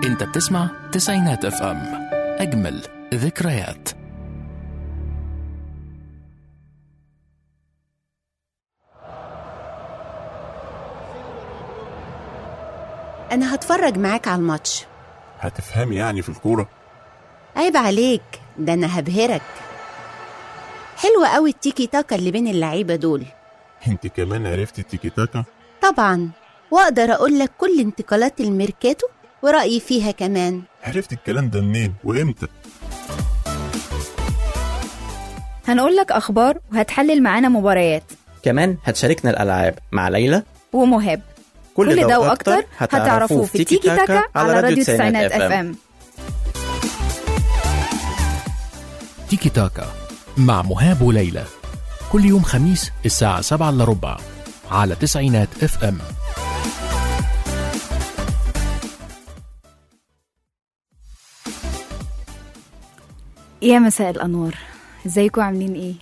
انت بتسمع تسعينات اف ام اجمل ذكريات أنا هتفرج معاك على الماتش هتفهمي يعني في الكورة عيب عليك ده أنا هبهرك حلوة قوي التيكي تاكا اللي بين اللعيبة دول انت كمان عرفتي التيكي تاكا طبعا وأقدر أقول لك كل انتقالات الميركاتو ورأيي فيها كمان عرفتي الكلام ده منين وامتى هنقول لك أخبار وهتحلل معانا مباريات كمان هتشاركنا الألعاب مع ليلى ومهاب كل ده وأكتر هتعرفوه في تيكي تاكا على راديو تسعينات اف ام تيكي تاكا مع مهاب وليلى كل يوم خميس الساعة 7 إلا ربع على تسعينات اف ام يا مساء الأنوار ازيكم عاملين ايه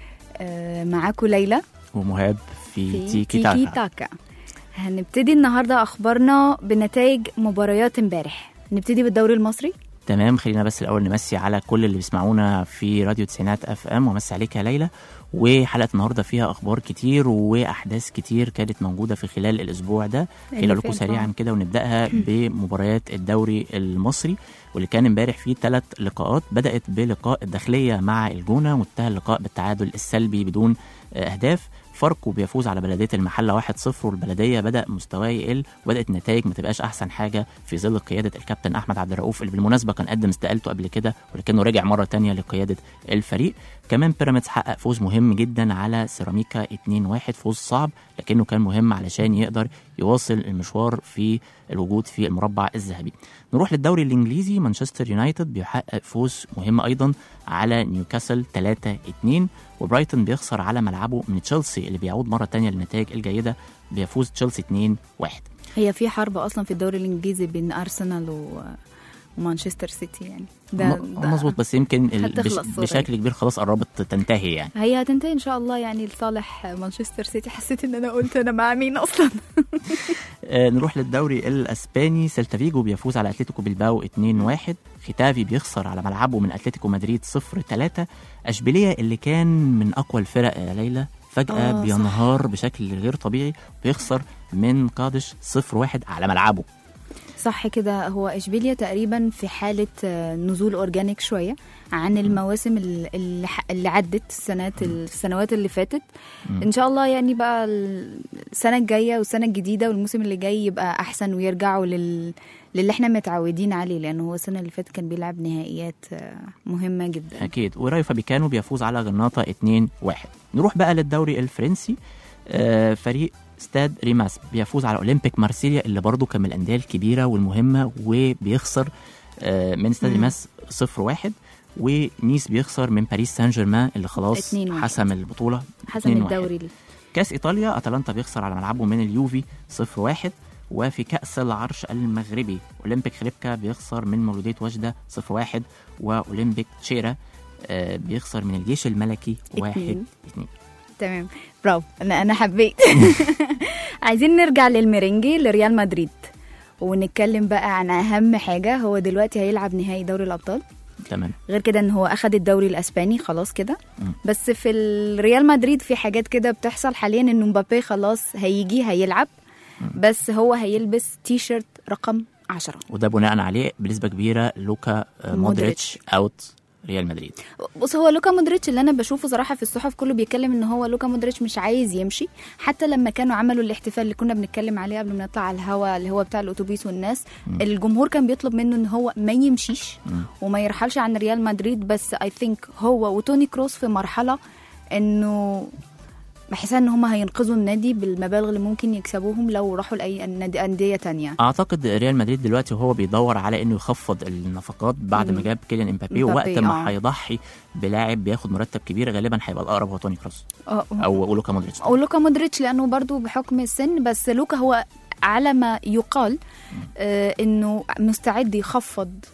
آه معاكم ليلى ومهاب في, في تيكي, تاكا. تاكا هنبتدي النهارده اخبارنا بنتائج مباريات امبارح نبتدي بالدوري المصري تمام خلينا بس الأول نمسي على كل اللي بيسمعونا في راديو تسعينات اف ام ومسي عليك يا ليلى وحلقة النهاردة فيها أخبار كتير وأحداث كتير كانت موجودة في خلال الأسبوع ده خلينا أقول لكم فات، سريعا آه. كده ونبدأها بمباريات الدوري المصري واللي كان امبارح فيه ثلاث لقاءات بدأت بلقاء الداخلية مع الجونة وانتهى اللقاء بالتعادل السلبي بدون آه، أهداف فاركو بيفوز على بلدية المحلة 1-0 والبلدية بدأ مستواه يقل وبدأت النتائج ما تبقاش أحسن حاجة في ظل قيادة الكابتن أحمد عبد الرؤوف اللي بالمناسبة كان قدم استقالته قبل كده ولكنه رجع مرة تانية لقيادة الفريق كمان بيراميدز حقق فوز مهم جدا على سيراميكا 2-1 فوز صعب لكنه كان مهم علشان يقدر يواصل المشوار في الوجود في المربع الذهبي نروح للدوري الانجليزي مانشستر يونايتد بيحقق فوز مهم ايضا على نيوكاسل 3-2 وبرايتون بيخسر على ملعبه من تشيلسي اللي بيعود مره تانية للنتائج الجيده بيفوز تشيلسي 2-1 هي في حرب اصلا في الدوري الانجليزي بين ارسنال و... ومانشستر سيتي يعني ده, م- ده مظبوط بس يمكن ال- هتخلص بش- قريب. بشكل كبير خلاص قربت تنتهي يعني هي هتنتهي ان شاء الله يعني لصالح مانشستر سيتي حسيت ان انا قلت انا مع مين اصلا آه، نروح للدوري الاسباني سيلتا فيجو بيفوز على اتلتيكو بلباو 2-1 ختافي بيخسر على ملعبه من اتلتيكو مدريد 0-3 اشبيليه اللي كان من اقوى الفرق يا ليلى فجاه آه، صح. بينهار بشكل غير طبيعي بيخسر من قادش 0-1 على ملعبه صح كده هو اشبيليا تقريبا في حاله آه، نزول اورجانيك شويه عن المواسم ال- اللي, ح- اللي عدت السنوات السنوات اللي فاتت ان شاء الله يعني بقى السنه الجايه والسنه الجديده والموسم اللي جاي يبقى احسن ويرجعوا لل للي احنا متعودين عليه لانه هو السنه اللي فاتت كان بيلعب نهائيات آه، مهمه جدا اكيد ورايو فابيكانو بيفوز على غرناطه 2-1 نروح بقى للدوري الفرنسي آه، فريق ستاد ريماس بيفوز على اولمبيك مارسيليا اللي برضه كان من الانديه الكبيره والمهمه وبيخسر آه، من ستاد مم. ريماس 0-1 ونيس بيخسر من باريس سان جيرمان اللي خلاص 2-1. حسم البطوله حسم 2-1. الدوري ليه. كاس ايطاليا اتلانتا بيخسر على ملعبه من اليوفي 0-1 وفي كأس العرش المغربي أولمبيك خليبكا بيخسر من مولودية وجدة 0-1 وأولمبيك تشيرا آه، بيخسر من الجيش الملكي 1-2 اتنين. تمام برافو انا انا حبيت عايزين نرجع للميرينجي لريال مدريد ونتكلم بقى عن اهم حاجه هو دلوقتي هيلعب نهائي دوري الابطال تمام غير كده ان هو اخد الدوري الاسباني خلاص كده مم. بس في الريال مدريد في حاجات كده بتحصل حاليا ان مبابي خلاص هيجي هيلعب بس هو هيلبس تي شيرت رقم 10 وده بناء عليه بنسبة كبيرة لوكا آه، مودريتش اوت ريال مدريد بص هو لوكا مودريتش اللي انا بشوفه صراحه في الصحف كله بيتكلم ان هو لوكا مودريتش مش عايز يمشي حتى لما كانوا عملوا الاحتفال اللي كنا بنتكلم عليه قبل ما نطلع على الهوا اللي هو بتاع الاتوبيس والناس الجمهور كان بيطلب منه ان هو ما يمشيش وما يرحلش عن ريال مدريد بس اي ثينك هو وتوني كروس في مرحله انه بحس ان هم هينقذوا النادي بالمبالغ اللي ممكن يكسبوهم لو راحوا لاي نادي انديه تانية اعتقد ريال مدريد دلوقتي وهو بيدور على انه يخفض النفقات بعد ما مم. جاب كيليان امبابي امبابي، ووقت ما آه. هيضحي بلاعب بياخد مرتب كبير غالبا هيبقى الاقرب هو توني كروس اه او لوكا مودريتش او لوكا مودريتش لانه برضو بحكم السن بس لوكا هو على ما يقال آه انه مستعد يخفض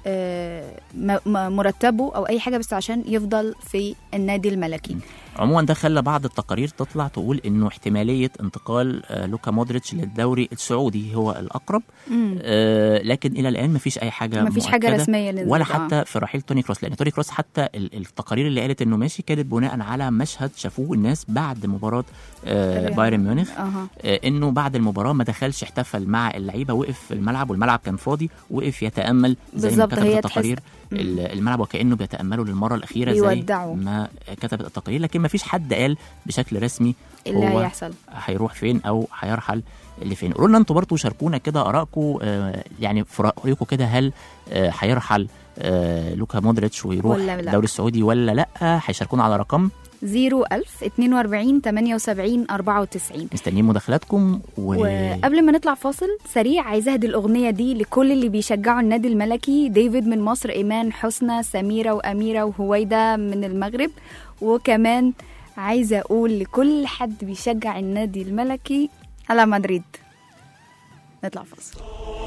آه، م- م- مرتبه او اي حاجه بس عشان يفضل في النادي الملكي عموما ده خلى بعض التقارير تطلع تقول انه احتماليه انتقال آه، لوكا مودريتش للدوري السعودي هو الاقرب مم. آه، لكن الى الان مفيش اي حاجه مفيش حاجه مؤكدة. رسميه نزلت ولا آه. حتى في رحيل توني كروس لان توني كروس حتى ال- التقارير اللي قالت انه ماشي كانت بناء على مشهد شافوه الناس بعد مباراه آه، الريال. بايرن ميونخ اها آه، انه بعد المباراه ما دخلش احتفل مع اللعيبه وقف في الملعب والملعب كان فاضي وقف يتامل زي ما بالظبط، كتبت هي التقارير تحس- ال- الملعب وكانه بيتاملوا للمره الاخيره زي بيودعوا. ما كتبت التقارير لكن ما فيش حد قال بشكل رسمي اللي هو هيحصل هيروح فين او هيرحل لفين قولوا لنا انتوا برضه شاركونا كده ارائكم آه، يعني في رايكم كده هل آه، هيرحل آه، لوكا مودريتش ويروح ولا لا؟ الدوري السعودي ولا لا هيشاركونا على رقم 01000 42 78 94 مستنيين مداخلاتكم و... وقبل ما نطلع فاصل سريع عايزه اهدي الاغنيه دي لكل اللي بيشجعوا النادي الملكي ديفيد من مصر ايمان حسنى سميره واميره وهويده من المغرب وكمان عايزه اقول لكل حد بيشجع النادي الملكي على مدريد نطلع فاصل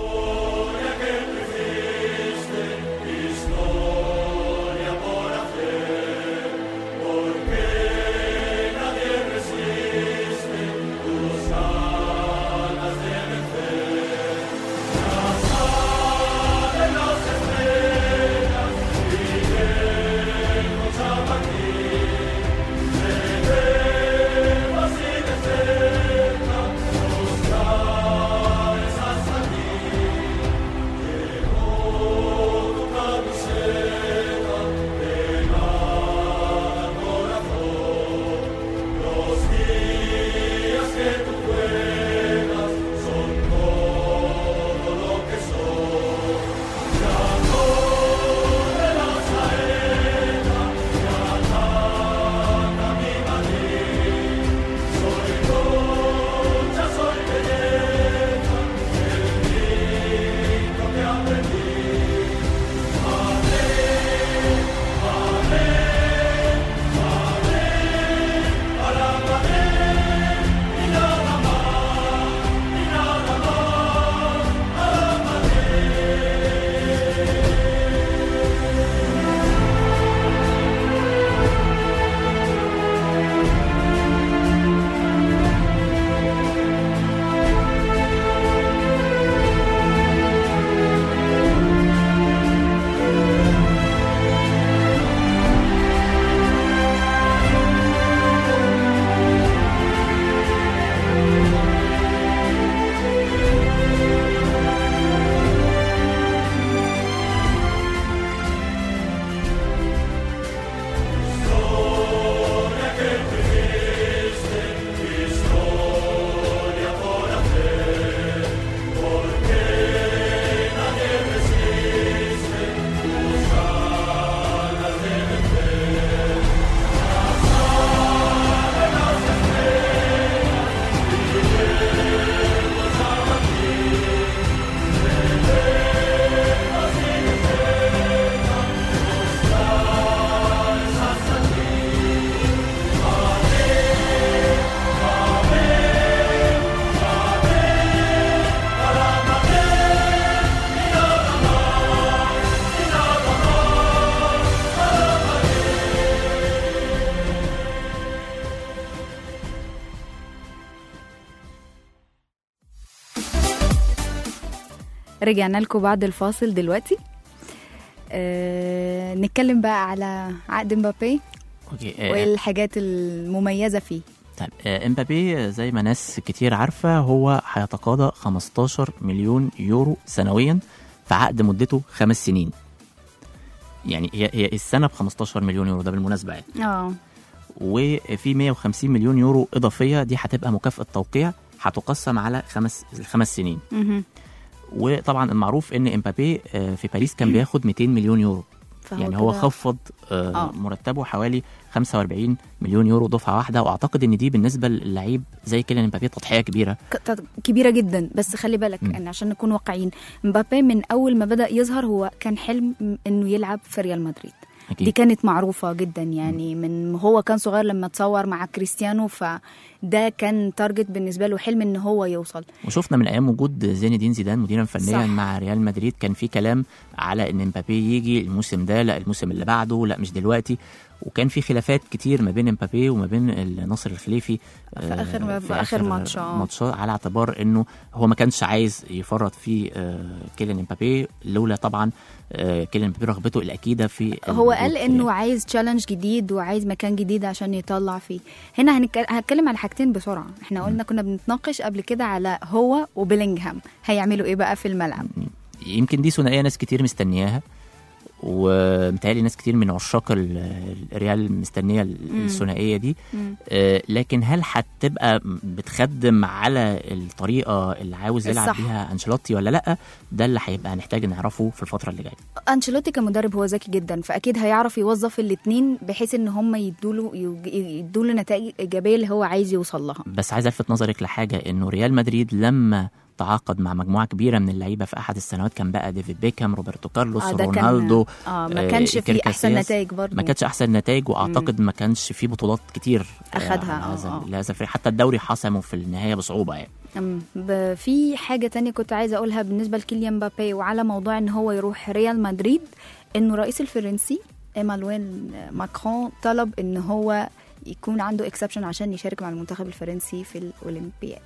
رجعنا لكم بعد الفاصل دلوقتي أه نتكلم بقى على عقد مبابي اوكي آه، وايه الحاجات المميزه فيه طيب آه، امبابي آه، زي ما ناس كتير عارفه هو هيتقاضى 15 مليون يورو سنويا في عقد مدته خمس سنين يعني هي هي السنه ب 15 مليون يورو ده بالمناسبه يعني اه وفي 150 مليون يورو اضافيه دي هتبقى مكافاه توقيع هتقسم على خمس الخمس سنين مهم. وطبعا المعروف ان امبابي آه، في باريس كان بياخد 200 مليون يورو فهو يعني هو كده- خفض آه آه. مرتبه حوالي 45 مليون يورو دفعه واحده واعتقد ان دي بالنسبه للعيب زي كيليان امبابي تضحيه كبيره ك- ت- كبيره جدا بس خلي بالك مم. ان عشان نكون واقعيين مبابي من اول ما بدا يظهر هو كان حلم م- انه يلعب في ريال مدريد أكيد. دي كانت معروفه جدا يعني من هو كان صغير لما تصور مع كريستيانو فده كان تارجت بالنسبه له حلم ان هو يوصل وشفنا من ايام وجود زين الدين زيدان مديرا فنيا صح. مع ريال مدريد كان في كلام على ان مبابي يجي الموسم ده لا الموسم اللي بعده لا مش دلوقتي وكان في خلافات كتير ما بين مبابي وما بين الناصر الخليفي في آخر- في آخر ماتش، آه. ماتشات على اعتبار انه هو ما كانش عايز يفرط في آه، كيليان مبابي لولا طبعا آه، كيليان مبابي رغبته الاكيده في هو الوجود قال في- انه عايز تشالنج جديد وعايز مكان جديد عشان يطلع فيه هنا هنتك- هنتكلم على حاجتين بسرعه احنا قلنا كنا بنتناقش قبل كده على هو وبيلينغهام هيعملوا ايه بقى في الملعب يمكن دي ثنائيه ناس كتير مستنياها ومتهيألي ناس كتير من عشاق ال- الريال مستنيه الثنائيه دي مم. آه، لكن هل هتبقى بتخدم على الطريقه اللي عاوز يلعب الصح. بيها انشيلوتي ولا لا ده اللي هيبقى هنحتاج نعرفه في الفتره اللي جايه انشيلوتي كمدرب هو ذكي جدا فاكيد هيعرف يوظف الاثنين بحيث ان هم يدوله يدوله نتائج ايجابيه اللي هو عايز يوصل لها بس عايز الفت نظرك لحاجه انه ريال مدريد لما تعاقد مع مجموعه كبيره من اللعيبه في احد السنوات كان بقى ديفيد بيكهام روبرتو كارلوس آه، ده كان- رونالدو اه ما آه، كانش إيكر في احسن كاسياس. نتائج برضه ما كانتش احسن نتائج واعتقد ما كانش في بطولات كتير آه، أخدها، على آه، هذا آه. لهذا الفريق حتى الدوري حسمه في النهايه بصعوبه يعني أم، ب- في حاجة تانية كنت عايزة أقولها بالنسبة لكيليان مبابي وعلى موضوع إن هو يروح ريال مدريد إنه الرئيس الفرنسي إيمانويل ماكرون طلب إن هو يكون عنده اكسبشن عشان يشارك مع المنتخب الفرنسي في الأولمبياد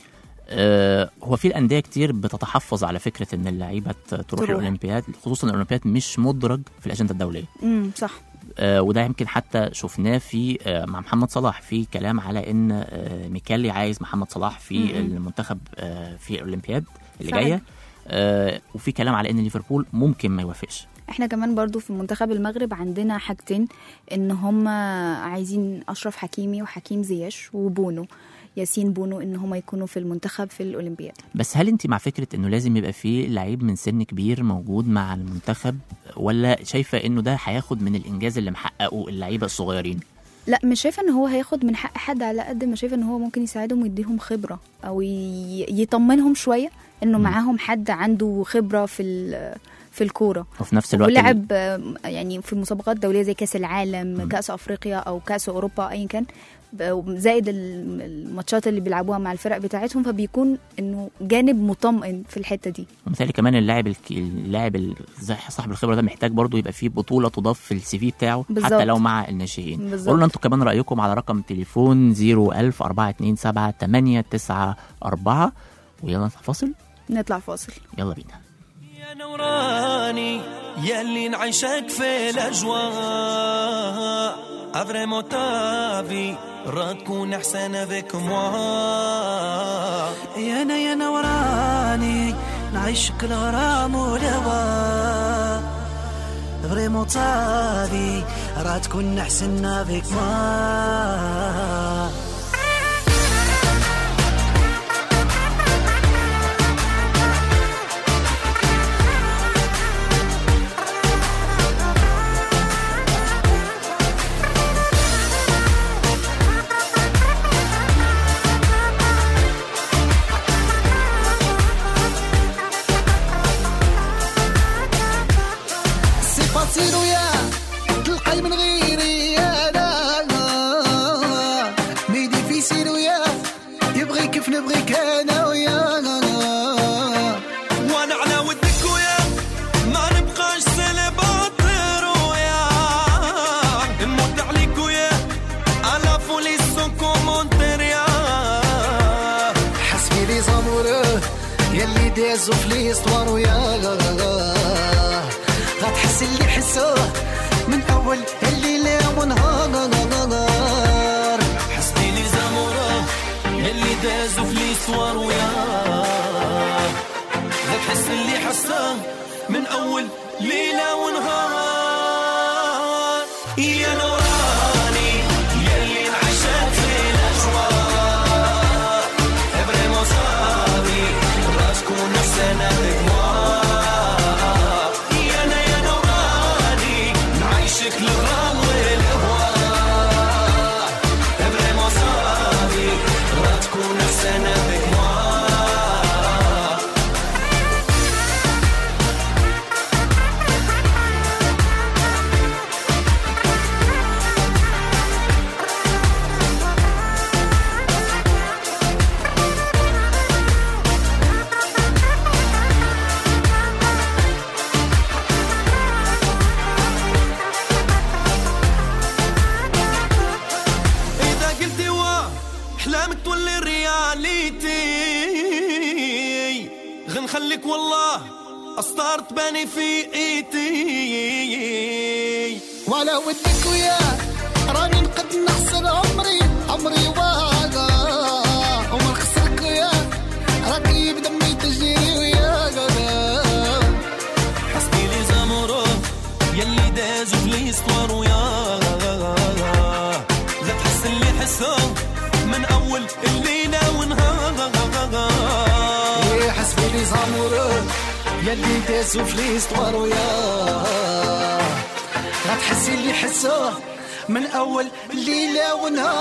آه، هو في الانديه كتير بتتحفظ على فكره ان اللعيبه ت- تروح تروح. الاولمبياد خصوصا الاولمبياد مش مدرج في الاجنده الدوليه امم صح آه، وده يمكن حتى شفناه في آه، مع محمد صلاح في كلام على ان آه، ميكالي عايز محمد صلاح في مم. المنتخب آه، في الاولمبياد اللي فعلا. جايه آه، وفي كلام على ان ليفربول ممكن ما يوافقش احنا كمان برضو في منتخب المغرب عندنا حاجتين ان هم عايزين اشرف حكيمي وحكيم زياش وبونو ياسين بونو ان هم يكونوا في المنتخب في الاولمبياد بس هل انت مع فكره انه لازم يبقى في لعيب من سن كبير موجود مع المنتخب ولا شايفه انه ده هياخد من الانجاز اللي محققه اللعيبه الصغيرين لا مش شايفه ان هو هياخد من حق حد على قد ما شايفه ان هو ممكن يساعدهم ويديهم خبره او ي- يطمنهم شويه انه معاهم حد عنده خبره في ال- في الكوره وفي نفس الوقت ولعب آه، يعني في مسابقات دوليه زي كاس العالم كاس افريقيا او كاس اوروبا ايا كان ب- زائد ال- الماتشات اللي بيلعبوها مع الفرق بتاعتهم فبيكون انه جانب مطمئن في الحته دي ومثالي كمان اللاعب الك- اللاعب ال- زي صاحب الخبره ده محتاج برضه يبقى فيه بطوله تضاف في السي في بتاعه بالظبط. حتى لو مع الناشئين بالظبط. قولوا لنا انتوا كمان رايكم على رقم تليفون 01000 427 894 ويلا نطلع فاصل نطلع فاصل يلا بينا يا نوراني يلي نعيشك في الاجواء افريمون تافي راه تكون احسن افيك موا يا انا يا نوراني نعيشك الغرام والهوى فريمون طابي راه تكون احسن فيك ما سي فاسيل ويا تلقاي من غيري انا مي ديفيسيل ويا يبغي كيف نبغيك انا ويا وانا على ودك ويا ما نبقاش سلباتر ويا نموت عليك ويا على فوليسو كومونتير يا حسبي لي زاموره يلي دازو في ليستوار ويا غتحس اللي حسوه من اول الليله ونهار حسبي لي زامورة اللي دازوا في ليسوار ويا غتحس اللي حساه من اول ليلة ونهار يا نوراني يلي انعشت في الاجواء فريمون صافي راح تكون احسن avec moi يا انا يا نوراني نعيشك الغرام والهوى فريمون صافي راح تكون احسن avec moi نخليك والله أسطار تباني في ايدي ولا ودك وياه راني نقد نخسر عمري عمري واقع وما نخسرك وياه راكي بدمي تجري وياك حسبي لي زامورو يلي دازوا في ليستوار وياه لا تحس اللي حسوا من أول الليلة ونهار إيه حسبي لي زامورو يلي دازوا في ليستوار وياه غتحسي اللي حسوه من اول ليله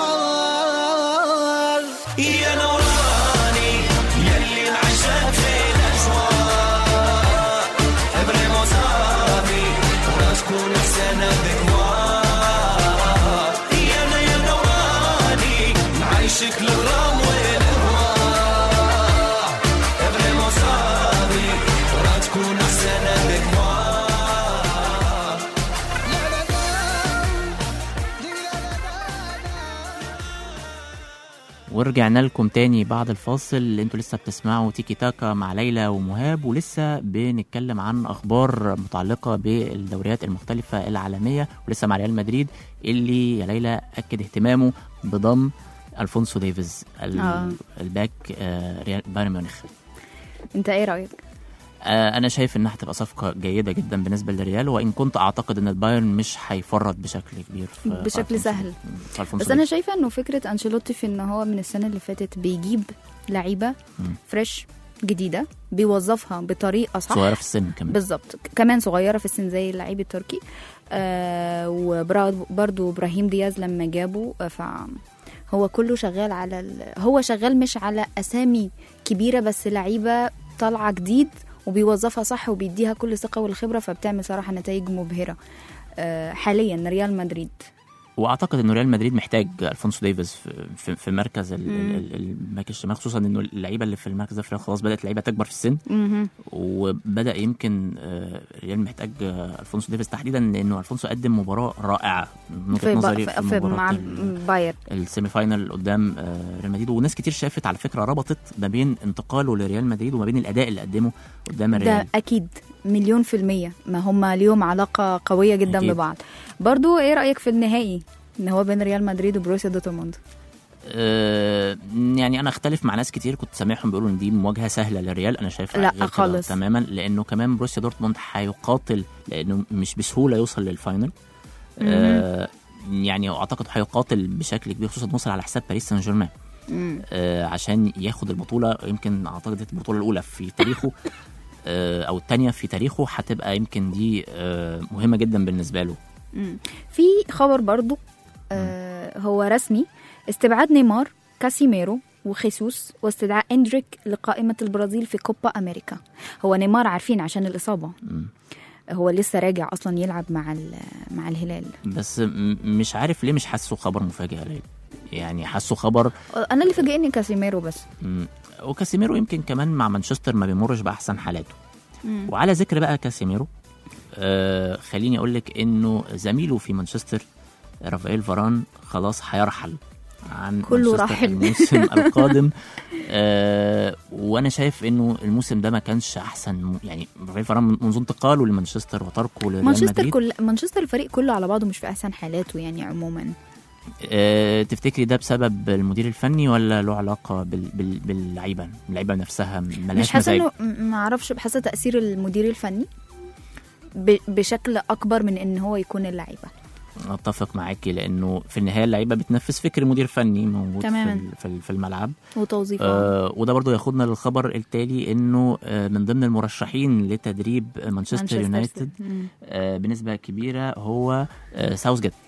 ونهار يا نوراني يلي انعشقت في الأجواء فريمون صافي ولا تكون أحسن بكوار يا أنا يا نوراني نعيشك للغرام والهواء فريمون صافي ولا تكون أحسن بكوار لا لا لا لا لا لا ورجعنا لكم تاني بعد الفاصل اللي انتوا لسه بتسمعوا تيكي تاكا مع ليلى ومهاب ولسه بنتكلم عن اخبار متعلقه بالدوريات المختلفه العالميه ولسه مع ريال مدريد اللي يا ليلى اكد اهتمامه بضم الفونسو ديفيز ال- آه. الباك آه، ريال بايرن ميونخ انت ايه رايك آه، انا شايف انها هتبقى صفقه جيده جدا بالنسبه للريال وان كنت اعتقد ان البايرن مش هيفرط بشكل كبير في في بشكل ألفونسو- سهل. في ألفونسو بس انا ديفيز. شايفه انه فكره انشيلوتي في ان هو من السنه اللي فاتت بيجيب لعيبه فريش جديده بيوظفها بطريقه صح صغيره في السن كمان بالظبط ك- كمان صغيره في السن زي اللعيب التركي آه وبرضو ابراهيم دياز لما جابه آه، ف هو كله شغال على ال... هو شغال مش على اسامي كبيره بس لعيبه طالعه جديد وبيوظفها صح وبيديها كل ثقه والخبره فبتعمل صراحه نتائج مبهره آه حاليا ريال مدريد واعتقد انه ريال مدريد محتاج الفونسو ديفيز في, في, في مركز ال- ال- ال- الباك الشمال خصوصا انه اللعيبه اللي في المركز ده في ريال خلاص بدات اللعيبه تكبر في السن مهم. وبدا يمكن آه، ريال محتاج آه، الفونسو ديفيز تحديدا لانه الفونسو قدم مباراه رائعه من وجهه في, نظري ب... في, في مع مباراه ال- باير السيمي فاينل قدام آه، ريال مدريد وناس كتير شافت على فكره ربطت ما بين انتقاله لريال مدريد وما بين الاداء اللي قدمه قدام الريال ده اكيد مليون في المية ما هم ليهم علاقة قوية جدا أكيد. ببعض برضو ايه رأيك في النهائي ان هو بين ريال مدريد وبروسيا دورتموند آه، يعني انا اختلف مع ناس كتير كنت سامعهم بيقولوا ان دي مواجهه سهله للريال انا شايفها لا غير كده خالص. تماما لانه كمان بروسيا دورتموند هيقاتل لانه مش بسهوله يوصل للفاينل آه يعني اعتقد هيقاتل بشكل كبير خصوصا وصل على حساب باريس سان جيرمان آه عشان ياخد البطوله يمكن اعتقد دي البطوله الاولى في تاريخه آه او الثانيه في تاريخه هتبقى يمكن دي آه مهمه جدا بالنسبه له في خبر برضو آه هو رسمي استبعاد نيمار كاسيميرو وخيسوس واستدعاء اندريك لقائمة البرازيل في كوبا أمريكا هو نيمار عارفين عشان الإصابة هو لسه راجع أصلا يلعب مع ال- مع الهلال بس م- مش عارف ليه مش حاسه خبر مفاجئ يا ليلى يعني حاسه خبر أنا اللي فاجئني كاسيميرو بس مم. وكاسيميرو يمكن كمان مع مانشستر ما بيمرش باحسن حالاته وعلى ذكر بقى كاسيميرو آه خليني اقول لك انه زميله في مانشستر رافائيل فاران خلاص هيرحل عن كله مانشستر راحل. الموسم القادم آه وانا شايف انه الموسم ده ما كانش احسن م- يعني رافائيل فاران منذ انتقاله لمانشستر وتركه لريال مانشستر مدريد كل مانشستر الفريق كله على بعضه مش في أحسن حالاته يعني عموما آه تفتكري ده بسبب المدير الفني ولا له علاقه بال... بال... باللعيبه اللعيبه نفسها ملهاش مش حاسه مزاج انه م- ما اعرفش حاسه تاثير المدير الفني ب- بشكل اكبر من ان هو يكون اللعيبه اتفق معاكي لانه في النهايه اللعيبه بتنفذ فكر مدير فني موجود في تماماً. ال- في ال- في الملعب وتوظيفه آه وده برضو ياخدنا للخبر التالي انه آه من ضمن المرشحين لتدريب مانشستر يونايتد مم. آه بنسبه كبيره هو آه ساوث جيت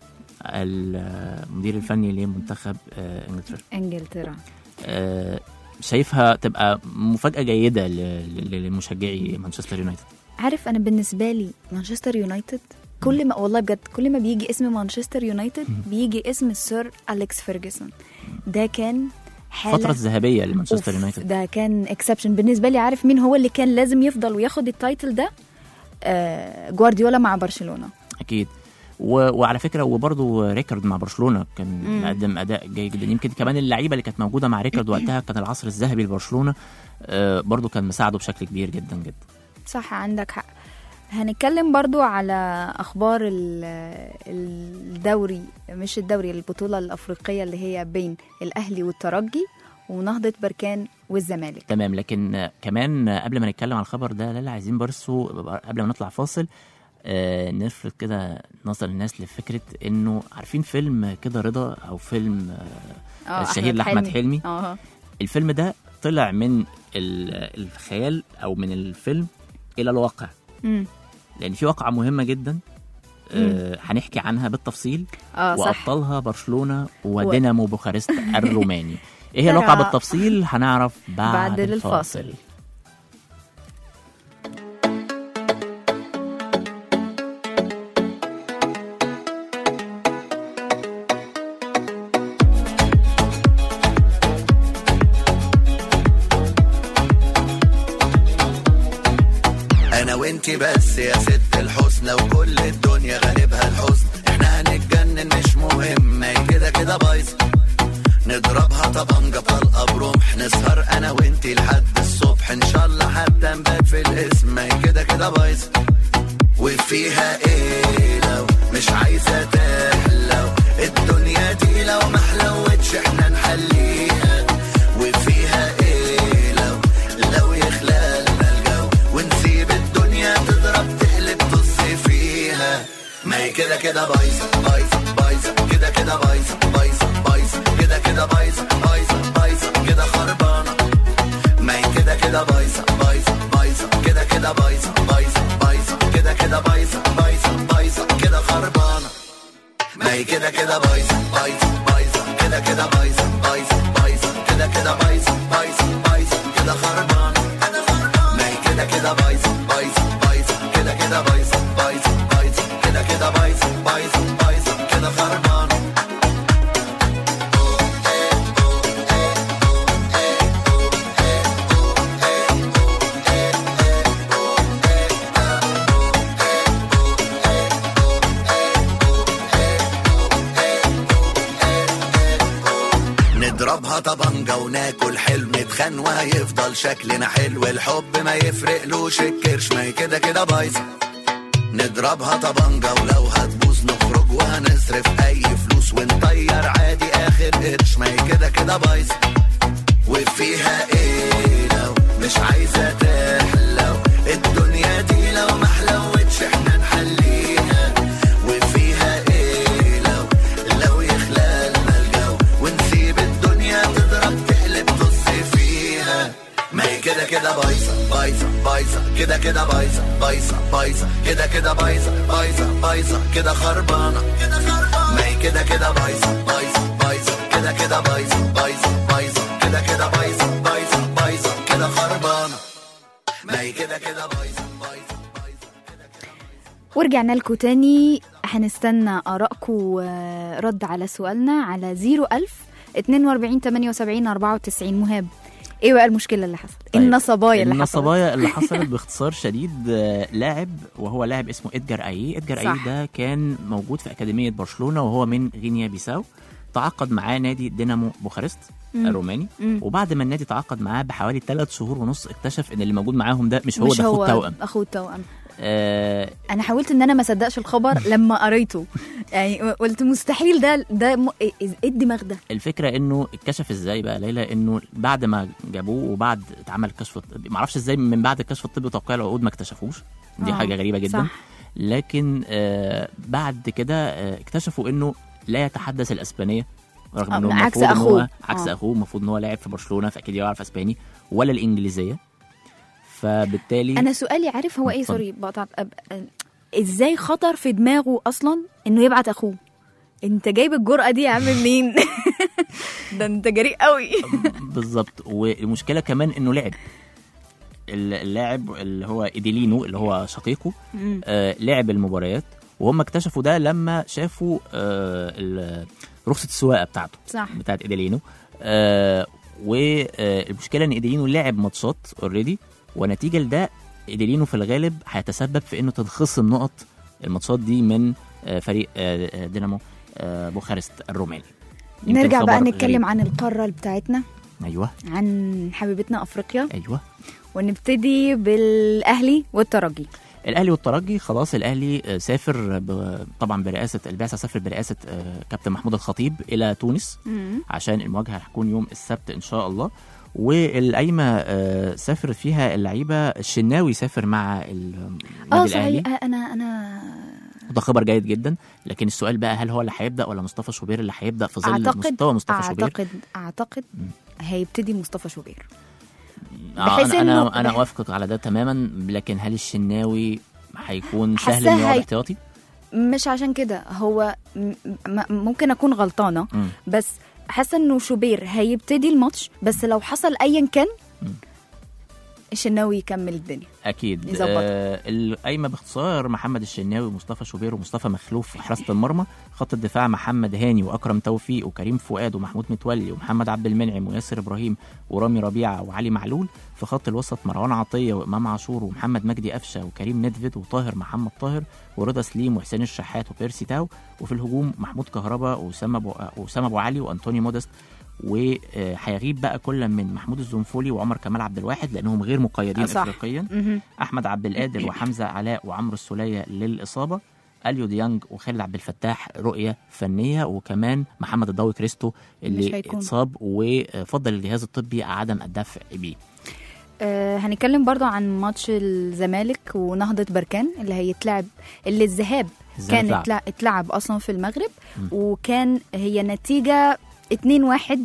المدير الفني لمنتخب آه انجلترا انجلترا آه شايفها تبقى مفاجاه جيده ل- ل- لمشجعي مانشستر يونايتد عارف انا بالنسبه لي مانشستر يونايتد كل ما والله بجد كل ما بيجي اسم مانشستر يونايتد بيجي اسم السير اليكس فيرجسون ده كان حاله فتره ذهبيه لمانشستر أوف، يونايتد ده كان اكسبشن بالنسبه لي عارف مين هو اللي كان لازم يفضل وياخد التايتل ده آه جوارديولا مع برشلونه اكيد و... وعلى فكره وبرضه ريكارد مع برشلونه كان مم. مقدم اداء جيد جدا يمكن كمان اللعيبه اللي كانت موجوده مع ريكارد وقتها كان العصر الذهبي لبرشلونه آه برضه كان مساعده بشكل كبير جدا جدا صح عندك حق هنتكلم برضو على اخبار ال- الدوري مش الدوري البطوله الافريقيه اللي هي بين الاهلي والترجي ونهضه بركان والزمالك تمام لكن آه، كمان آه، قبل ما نتكلم على الخبر ده لا لا عايزين برسو قبل ما نطلع فاصل آه نفرض كده نظر الناس لفكره انه عارفين فيلم كده رضا او فيلم آه آه، الشهير لاحمد حلمي اه الفيلم ده طلع من ال- الخيال او من الفيلم الى الواقع مم. لان في واقعه مهمه جدا آه، هنحكي عنها بالتفصيل اه صح وابطالها برشلونه ودينامو بوخارست الروماني ايه هي ترى. الواقعه بالتفصيل هنعرف بعد, بعد الفاصل, الفاصل. انا وانتي بس يا ست الحسنى وكل الدنيا غالبها الحزن احنا هنتجنن مش مهم ما هي كده كده بايظه نضربها طبنجة طلقة برمح نسهر انا وانتي لحد الصبح ان شاء الله حتى نبات في الاسم ما هي كده كده بايظه وفيها ايه لو مش عايزة تحلو الدنيا دي لو ما حلوتش احنا نحليها وفيها ايه لو لو يخلالنا الجو ونسيب الدنيا تضرب تقلب طز فيها ما هي كده كده بايظة بايظة بايظة كده كده بايظة بايظة بايظة كده كده بايظة بايظة بايظة كده خربانة ما هي كده كده بايظة بايظة بايظة كده كده بايظة بايظة بايظة كده كده بايظة بايظة بايظة كده خربانة ما هي كده كده بايظة بايظة بايظة كده كده بايظة بايظة بايظة كده كده بايظة بايظة بايظة كده خربانة ما هي كده كده بايظة بايظة بايظة كده كده بايظة بايظة بايظة كده كده بايظة بايظة بايظة كده خربانة نضربها طبنجة وناكل حلو نتخان وهيفضل شكلنا حلو الحب ما يفرقلوش الكرش ما هي كده كده بايظة نضربها طبنجة ولو هتبوظ نخرج وهنصرف أي فلوس ونطير عادي آخر قرش ما هي كده كده بايظة وفيها إيه لو مش عايزة تحلو الدنيا دي لو ما حلوتش احنا نحليها وفيها إيه لو لو يخلالنا الجو ونسيب الدنيا تضرب تقلب طز فيها ما هي كده كده بايظة بايظة بايظة كده كده بايظة بايظة بايظة كده كده بايظة بايظة بايظة كده خربانة ما هي كده كده بايظة بايظة بايظة كده كده بايظة بايظة بايظة كده كده بايظة بايظة بايظة كده خربانة ما هي كده كده بايظة بايظة بايظة كده كده ورجعنا لكم تاني هنستنى آرائكم ورد على سؤالنا على 01000 42 78 94 مهاب ايه بقى المشكله اللي حصلت طيب، النصبايا اللي حصلت النصبايا اللي حصلت باختصار شديد آه، لاعب وهو لاعب اسمه ادجار اي ادجار اي صح. ده كان موجود في اكاديميه برشلونه وهو من غينيا بيساو تعاقد معاه نادي دينامو بوخارست مم. الروماني مم. وبعد ما النادي تعاقد معاه بحوالي ثلاث شهور ونص اكتشف ان اللي موجود معاهم ده مش هو مش ده اخوه هو التوأم اخوه التوأم آه انا حاولت ان انا ما اصدقش الخبر لما قريته يعني قلت مستحيل ده ده م... ايه إيه الدماغ ده الفكره انه اتكشف ازاي بقى ليلى انه بعد ما جابوه وبعد اتعمل كشف الطبي ما اعرفش ازاي من بعد الكشف الطبي وتوقيع العقود ما اكتشفوش دي آه، حاجه غريبه جدا صح. لكن آه بعد كده آه اكتشفوا انه لا يتحدث الاسبانيه رغم آه، انه عكس المفروض إن هو أخوه. عكس آه. اخوه المفروض ان هو لاعب في برشلونه فاكيد يعرف اسباني ولا الانجليزيه فبالتالي انا سؤالي عارف هو ايه اتفضل. سوري بقطع أب- أ- ازاي خطر في دماغه اصلا انه يبعت اخوه انت جايب الجرأة دي يا عم منين ده انت جريء قوي بالظبط والمشكله كمان انه لعب اللاعب اللي هو ايديلينو اللي هو شقيقه مم. آه لعب المباريات وهم اكتشفوا ده لما شافوا آه ال- رخصه السواقه بتاعته صح بتاعت ايديلينو آه والمشكله ان ايديلينو لعب ماتشات اوريدي ونتيجه لده ايديلينو في الغالب هيتسبب في انه تتخصم نقط الماتشات دي من آه، فريق آه، آه، دينامو آه، بوخارست الروماني يمكن نرجع بقى خبر نتكلم غريب. عن القاره بتاعتنا ايوه عن حبيبتنا افريقيا ايوه ونبتدي بالاهلي والترجي الاهلي والترجي خلاص الاهلي آه، سافر ب- طبعا برئاسه البعثه سافر برئاسه آه، كابتن محمود الخطيب الى تونس عشان المواجهه هتكون يوم السبت ان شاء الله والقايمه آه، سافر فيها اللعيبه الشناوي سافر مع ال- اه النادي صحيح الاهلي آه، انا انا وده خبر جيد جدا لكن السؤال بقى هل هو اللي هيبدا ولا مصطفى شوبير اللي هيبدا في ظل اعتقد مستوى مصطفى شوبير اعتقد اعتقد هيبتدي مصطفى شوبير آه بحيث انا انا, إنه- أنا بح- اوافقك على ده تماما لكن هل الشناوي هيكون سهل حاساه انه يقعد هي- احتياطي؟ مش عشان كده هو م- م- ممكن اكون غلطانه مم. بس حاسه انه شوبير هيبتدي الماتش بس لو حصل ايا كان الشناوي يكمل الدنيا اكيد يظبطها. آه القايمه باختصار محمد الشناوي ومصطفى شوبير ومصطفى مخلوف في حراسه المرمى خط الدفاع محمد هاني واكرم توفيق وكريم فؤاد ومحمود متولي ومحمد عبد المنعم وياسر ابراهيم ورامي ربيعه وعلي معلول في خط الوسط مروان عطيه وامام عاشور ومحمد مجدي قفشه وكريم ندفد وطاهر محمد طاهر ورضا سليم وحسين الشحات وبيرسي تاو وفي الهجوم محمود كهربا واسامه ابو واسامه ابو علي وانطوني مودست وهيغيب بقى كل من محمود الزنفولي وعمر كمال عبد الواحد لانهم غير مقيدين صح. افريقيا مهم. احمد عبد القادر وحمزه علاء وعمرو السوليه للاصابه اليو ديانج وخالد عبد الفتاح رؤيه فنيه وكمان محمد الضوي كريستو مش اللي هيكون. اتصاب وفضل الجهاز الطبي عدم الدفع بيه آه هنتكلم برضو عن ماتش الزمالك ونهضة بركان اللي هيتلعب اللي الذهاب الزمالك كان لعب. اتلع- اتلعب اصلا في المغرب وكان هي نتيجة 2-1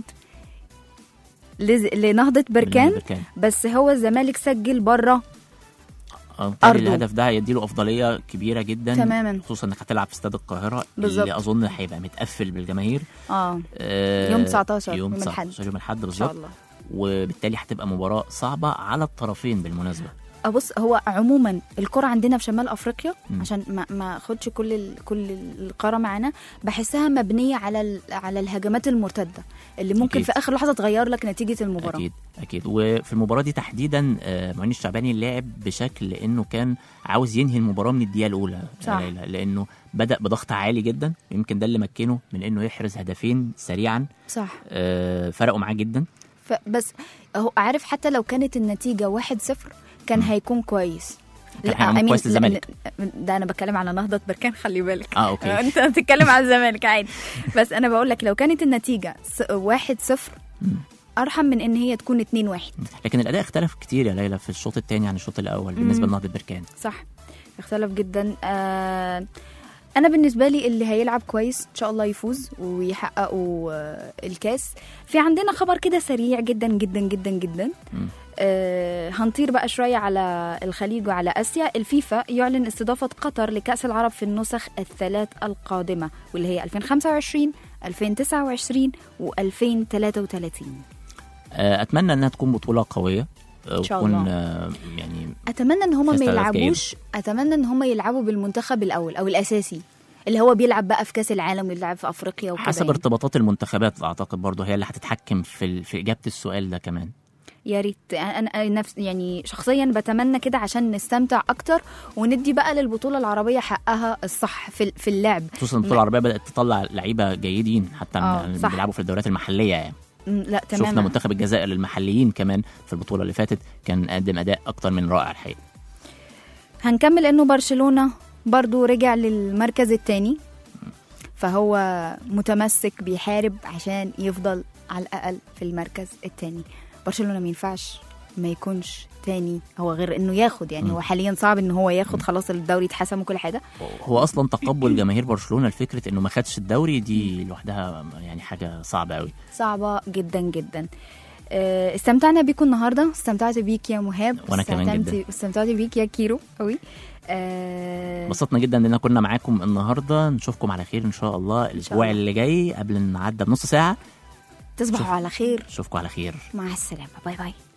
لز- لنهضة بركان بركان بس هو الزمالك سجل بره آه، بالتالي أرضه. الهدف ده هيديله افضليه كبيره جدا تماماً. خصوصا انك هتلعب في استاد القاهره بالظبط. اللي اظن هيبقى متقفل بالجماهير اه آه، يوم 19 يوم يوم 19 الأحد. يوم الاحد ان شاء بالظبط الله وبالتالي هتبقى مباراه صعبه على الطرفين بالمناسبه بص هو عموما الكرة عندنا في شمال افريقيا مم. عشان ما ما اخدش كل ال... كل القاره معانا بحسها مبنيه على ال... على الهجمات المرتده اللي ممكن أكيد. في اخر لحظه تغير لك نتيجه المباراه اكيد اكيد وفي المباراه دي تحديدا آه، معين الشعباني لعب بشكل انه كان عاوز ينهي المباراه من الدقيقه الاولى يا صح. ليلى، لانه بدا بضغط عالي جدا يمكن ده اللي مكنه من انه يحرز هدفين سريعا صح آه، فرقوا معاه جدا فبس هو عارف حتى لو كانت النتيجه 1-0 كان هيكون كويس كان لا، هيكون I mean، كويس للزمالك. لا، ده انا بتكلم على نهضه بركان خلي بالك اه اوكي انت بتتكلم على الزمالك عادي بس انا بقول لك لو كانت النتيجه 1-0 ارحم من ان هي تكون 2-1 لكن الاداء اختلف كتير يا ليلى في الشوط الثاني عن الشوط الاول بالنسبه مم. لنهضه بركان صح اختلف جدا آه انا بالنسبه لي اللي هيلعب كويس ان شاء الله يفوز ويحققوا آه الكاس في عندنا خبر كده سريع جدا جدا جدا جدا مم. آه هنطير بقى شويه على الخليج وعلى اسيا الفيفا يعلن استضافه قطر لكاس العرب في النسخ الثلاث القادمه واللي هي 2025 2029 و2033 آه، اتمنى انها تكون بطوله قويه آه، إن شاء وتكون الله. آه، يعني اتمنى ان هم ما استهداف يلعبوش اتمنى ان هم يلعبوا بالمنتخب الاول او الاساسي اللي هو بيلعب بقى في كاس العالم ويلعب في افريقيا وكده حسب يعني. ارتباطات المنتخبات اعتقد برضه هي اللي هتتحكم في ال- في اجابه السؤال ده كمان يا ريت انا أنا نفس يعني شخصيا بتمنى كده عشان نستمتع اكتر وندي بقى للبطوله العربيه حقها الصح في في اللعب خصوصا البطوله العربيه بدات تطلع لعيبه جيدين حتى آه، من صح. بيلعبوا في الدوريات المحليه يعني م، لا شفنا تماما منتخب الجزائر المحليين كمان في البطوله اللي فاتت كان قدم اداء اكتر من رائع الحقيقه هنكمل انه برشلونه برضو رجع للمركز الثاني فهو متمسك بيحارب عشان يفضل على الاقل في المركز الثاني برشلونه ما ينفعش ما يكونش تاني هو غير انه ياخد يعني مم. هو حاليا صعب ان هو ياخد خلاص الدوري اتحسم وكل حاجه هو اصلا تقبل جماهير برشلونه لفكره انه ما خدش الدوري دي لوحدها يعني حاجه صعبه قوي صعبه جدا جدا آه، استمتعنا بيكم النهارده استمتعت بيك يا مهاب وأنا كمان استمتعت- جدا. استمتعت بيك يا كيرو قوي آه، انبسطنا جدا اننا كنا معاكم النهارده نشوفكم على خير ان شاء الله الاسبوع الله. اللي جاي قبل ما نعدى بنص ساعه تصبحوا شوف- على خير اشوفكم على خير مع السلامه باي باي